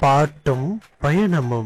பாட்டும் பயணமும்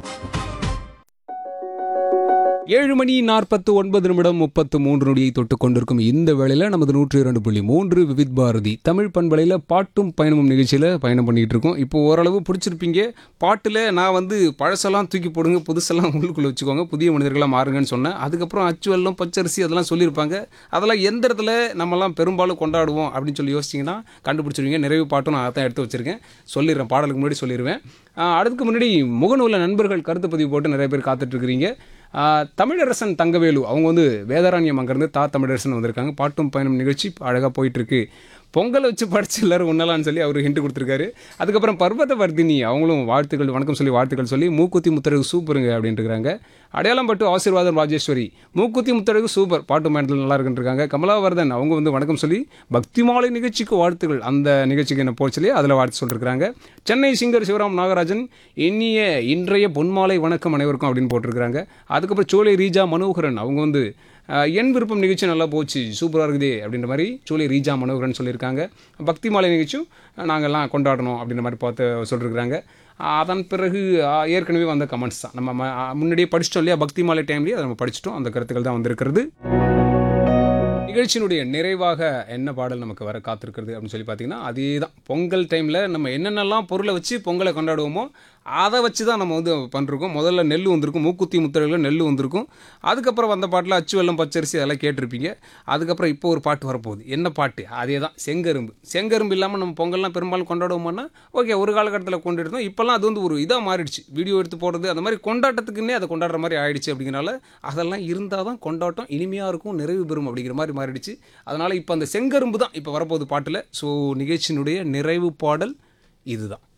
ஏழு மணி நாற்பத்து ஒன்பது நிமிடம் முப்பத்து மூன்று நொடியை தொட்டு கொண்டிருக்கும் இந்த வேளையில் நமது நூற்றி இரண்டு புள்ளி மூன்று விவித் பாரதி தமிழ் பண்பலையில் பாட்டும் பயணமும் நிகழ்ச்சியில் பயணம் பண்ணிகிட்டு இருக்கோம் இப்போ ஓரளவு பிடிச்சிருப்பீங்க பாட்டில் நான் வந்து பழசெல்லாம் தூக்கி போடுங்க புதுசெல்லாம் உள்ளுக்குள்ளே வச்சுக்கோங்க புதிய மனிதர்களாக மாறுங்கன்னு சொன்னேன் அதுக்கப்புறம் அச்சு வெல்லம் பச்சரிசி அதெல்லாம் சொல்லியிருப்பாங்க அதெல்லாம் எந்த இடத்துல நம்மலாம் பெரும்பாலும் கொண்டாடுவோம் அப்படின்னு சொல்லி யோசிச்சிங்கன்னா கண்டுபிடிச்சிருவீங்க நிறைவு பாட்டும் நான் அதான் எடுத்து வச்சிருக்கேன் சொல்லிடுறேன் பாடலுக்கு முன்னாடி சொல்லிடுவேன் ஆஹ் அதுக்கு முன்னாடி முகநூலில் நண்பர்கள் கருத்து பதிவு போட்டு நிறைய பேர் காத்துட்டு இருக்கிறீங்க ஆஹ் தமிழரசன் தங்கவேலு அவங்க வந்து வேதாரண்யம் அங்கேருந்து தா தமிழரசன் வந்திருக்காங்க பாட்டும் பயணம் நிகழ்ச்சி அழகாக போயிட்டுருக்கு பொங்கலை வச்சு படிச்சு எல்லாரும் உண்ணலான்னு சொல்லி அவர் ஹிண்ட் கொடுத்துருக்காரு அதுக்கப்புறம் பர்வத வர்தினி அவங்களும் வாழ்த்துக்கள் வணக்கம் சொல்லி வாழ்த்துக்கள் சொல்லி மூக்குத்தி முத்தரகு சூப்பருங்க அப்படின்ட்டு இருக்காங்க அடையாளம் பட்டு ஆசீர்வாதம் ராஜேஸ்வரி மூக்குத்தி முத்தரகு சூப்பர் பாட்டு மேண்டல் நல்லா இருக்குன்னு இருக்காங்க கமலாவர்தன் அவங்க வந்து வணக்கம் சொல்லி பக்தி மாலை நிகழ்ச்சிக்கு வாழ்த்துக்கள் அந்த நிகழ்ச்சிக்கு என்ன போச்சு சொல்லி அதில் வாழ்த்து சொல்லியிருக்காங்க சென்னை சிங்கர் சிவராம் நாகராஜன் இனிய இன்றைய பொன்மாலை வணக்கம் அனைவருக்கும் அப்படின்னு போட்டிருக்காங்க அதுக்கப்புறம் சோலை ரீஜா மனோகரன் அவங்க வந்து அஹ், என் விருப்பம் நிகழ்ச்சி நல்லா போச்சு சூப்பராக இருக்குதே அப்படின்ற மாதிரி சோலை ரீஜா மனோகரன் சொல்லியிருக்காங்க பக்தி மாலை நிகழ்ச்சியும் நாங்கள்லாம் கொண்டாடணும் அப்படின்ற மாதிரி பார்த்து சொல்லியிருக்கிறாங்க அதன் பிறகு அஹ், ஏற்கனவே வந்த கமெண்ட்ஸ் தான் நம்ம ம- அஹ், முன்னாடியே படிச்சிட்டோம் இல்லையா பக்தி மாலை டைம்லேயே அதை நம்ம படிச்சிட்டோம் அந்த கருத்துக்கள் தான் வந்திருக்கிறது நிகழ்ச்சியினுடைய நிறைவாக என்ன பாடல் நமக்கு வர காத்திருக்கிறது அப்படின்னு சொல்லி பார்த்தீங்கன்னா அதே தான் பொங்கல் டைமில் நம்ம என்னென்னலாம் பொருளை வச்சு பொங்கலை கொண்டாடுவோமோ அதை வச்சு தான் நம்ம வந்து பண்ணிருக்கோம் முதல்ல நெல் வந்திருக்கும் மூக்குத்தி முத்திரையில் நெல் வந்திருக்கும் அதுக்கப்புறம் வந்த பாட்டில் அச்சு வெள்ளம் பச்சரிசி அதெல்லாம் கேட்டிருப்பீங்க அதுக்கப்புறம் இப்போ ஒரு பாட்டு வரப்போகுது என்ன பாட்டு அதே தான் செங்கரும்பு செங்கரும்பு இல்லாமல் நம்ம பொங்கல்லாம் பெரும்பாலும் கொண்டாடுவோம்னா ஓகே ஒரு காலகட்டத்தில் கொண்டாடுறோம் இப்போல்லாம் அது வந்து ஒரு இதாக மாறிடுச்சு வீடியோ எடுத்து போடுறது அந்த மாதிரி கொண்டாட்டத்துக்குன்னே அதை கொண்டாடுற மாதிரி ஆயிடுச்சு அப்படிங்கிறனால அதெல்லாம் இருந்தால் தான் கொண்டாட்டம் இனிமையாக இருக்கும் நிறைவு பெறும் அப்படிங்கிற மாதிரி மாறிடுச்சு அதனால் இப்போ அந்த செங்கரும்பு தான் இப்போ வரப்போகுது பாட்டில் ஸோ நிகழ்ச்சியினுடைய நிறைவு பாடல் இதுதான்